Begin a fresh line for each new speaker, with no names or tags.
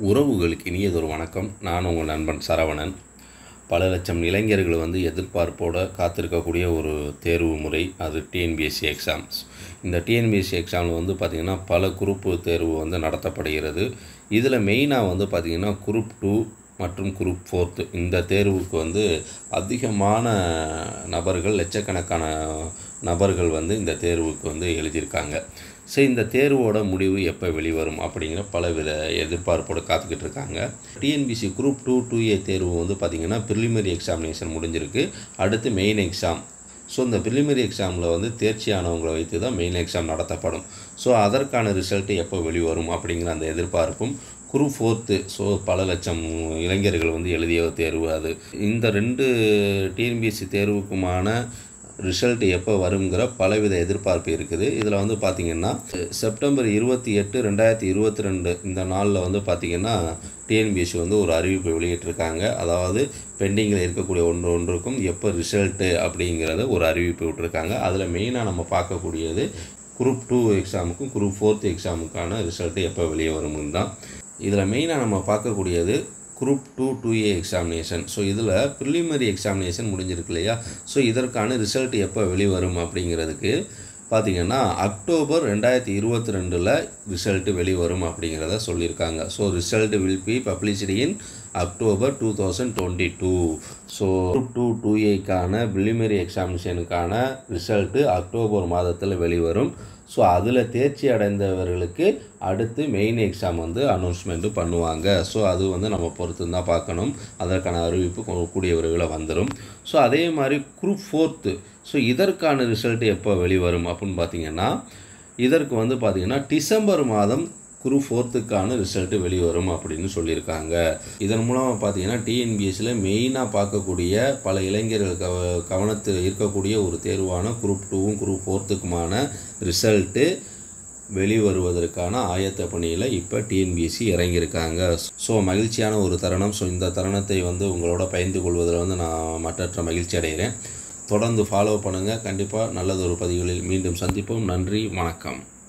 உறவுகளுக்கு இனியதொரு வணக்கம் நான் உங்கள் நண்பன் சரவணன் பல லட்சம் இளைஞர்கள் வந்து எதிர்பார்ப்போடு காத்திருக்கக்கூடிய ஒரு தேர்வு முறை அது டிஎன்பிஎஸ்சி எக்ஸாம்ஸ் இந்த டிஎன்பிஎஸ்சி எக்ஸாமில் வந்து பார்த்திங்கன்னா பல குரூப்பு தேர்வு வந்து நடத்தப்படுகிறது இதில் மெயினாக வந்து பார்த்திங்கன்னா குரூப் டூ மற்றும் குரூப் ஃபோர்த்து இந்த தேர்வுக்கு வந்து அதிகமான நபர்கள் லட்சக்கணக்கான நபர்கள் வந்து இந்த தேர்வுக்கு வந்து எழுதியிருக்காங்க ஸோ இந்த தேர்வோட முடிவு எப்போ வெளிவரும் அப்படிங்கிற பலவித எதிர்பார்ப்போடு காத்துக்கிட்டு இருக்காங்க TNPSC group two two A தேர்வு வந்து பார்த்திங்கன்னா ப்ரிலிமினரி எக்ஸாமினேஷன் முடிஞ்சிருக்கு அடுத்து மெயின் எக்ஸாம் ஸோ இந்த ப்ரிலிமினரி எக்ஸாமில் வந்து தேர்ச்சியானவங்களை வைத்து தான் மெயின் எக்ஸாம் நடத்தப்படும் ஸோ அதற்கான ரிசல்ட்டு எப்போ வெளிவரும் அப்படிங்கிற அந்த எதிர்பார்ப்பும் குரூப் ஃபோர்த்து ஸோ பல லட்சம் இளைஞர்கள் வந்து எழுதிய தேர்வு அது இந்த ரெண்டு டிஎன்பிஎஸ்சி தேர்வுக்குமான ரிசல்ட் எப்போ வருங்கிற பலவித எதிர்பார்ப்பு இருக்குது இதில் வந்து பார்த்திங்கன்னா செப்டம்பர் இருபத்தி எட்டு ரெண்டாயிரத்தி இருபத்தி ரெண்டு இந்த நாளில் வந்து பார்த்திங்கன்னா டிஎன்பிஎஸ்சி வந்து ஒரு அறிவிப்பை வெளியிட்டிருக்காங்க அதாவது பெண்டிங்கில் இருக்கக்கூடிய ஒன்று ஒன்றுக்கும் எப்போ ரிசல்ட்டு அப்படிங்கிறத ஒரு அறிவிப்பு விட்டுருக்காங்க அதில் மெயினாக நம்ம பார்க்கக்கூடியது குரூப் டூ எக்ஸாமுக்கும் குரூப் ஃபோர்த் எக்ஸாமுக்கான ரிசல்ட்டு எப்போ வெளியே வரும்னு தான் இதில் மெயினாக நம்ம பார்க்கக்கூடியது group two two A examination so இதில் ப்ரிலிமினரி எக்ஸாமினேஷன் முடிஞ்சிருக்கு இல்லையா ஸோ இதற்கான ரிசல்ட் எப்போ வெளிவரும் அப்படிங்கிறதுக்கு பார்த்திங்கன்னா அக்டோபர் ரெண்டாயிரத்தி இருபத்தி ரெண்டில் ரிசல்ட்டு வெளிவரும் அப்படிங்கிறத சொல்லியிருக்காங்க so result will be publicity in October two thousand twenty two so group two two ஏக்கான ப்ரிலிமினரி எக்ஸாமினேஷனுக்கான ரிசல்ட்டு அக்டோபர் மாதத்தில் வெளிவரும் ஸோ அதில் தேர்ச்சி அடைந்தவர்களுக்கு அடுத்து மெயின் எக்ஸாம் வந்து அனௌன்ஸ்மெண்ட்டு பண்ணுவாங்க ஸோ அது வந்து நம்ம பொறுத்து தான் பார்க்கணும் அதற்கான அறிவிப்பு கூடிய விரைவில் வந்துடும் ஸோ அதே மாதிரி குரூப் ஃபோர்த்து ஸோ இதற்கான ரிசல்ட் எப்போ வெளிவரும் அப்படின்னு பார்த்தீங்கன்னா இதற்கு வந்து பார்த்திங்கன்னா டிசம்பர் மாதம் குரூப் ஃபோர்த்துக்கான ரிசல்ட்டு வெளிவரும் அப்படின்னு சொல்லியிருக்காங்க இதன் மூலமாக பார்த்தீங்கன்னா டிஎன்பிஎஸ்சியில் மெயினாக பார்க்கக்கூடிய பல இளைஞர்கள் கவ கவனத்தில் இருக்கக்கூடிய ஒரு தேர்வான குரூப் டூவும் குரூப் ஃபோர்த்துக்குமான ரிசல்ட்டு வெளிவருவதற்கான ஆயத்த பணியில் இப்போ டிஎன்பிஎஸ்சி இறங்கியிருக்காங்க ஸோ மகிழ்ச்சியான ஒரு தருணம் ஸோ இந்த தருணத்தை வந்து உங்களோட பயந்து கொள்வதில் வந்து நான் மற்றற்ற மகிழ்ச்சி அடைகிறேன் தொடர்ந்து ஃபாலோ பண்ணுங்கள் கண்டிப்பாக நல்லதொரு பதிவுகளில் மீண்டும் சந்திப்போம் நன்றி வணக்கம்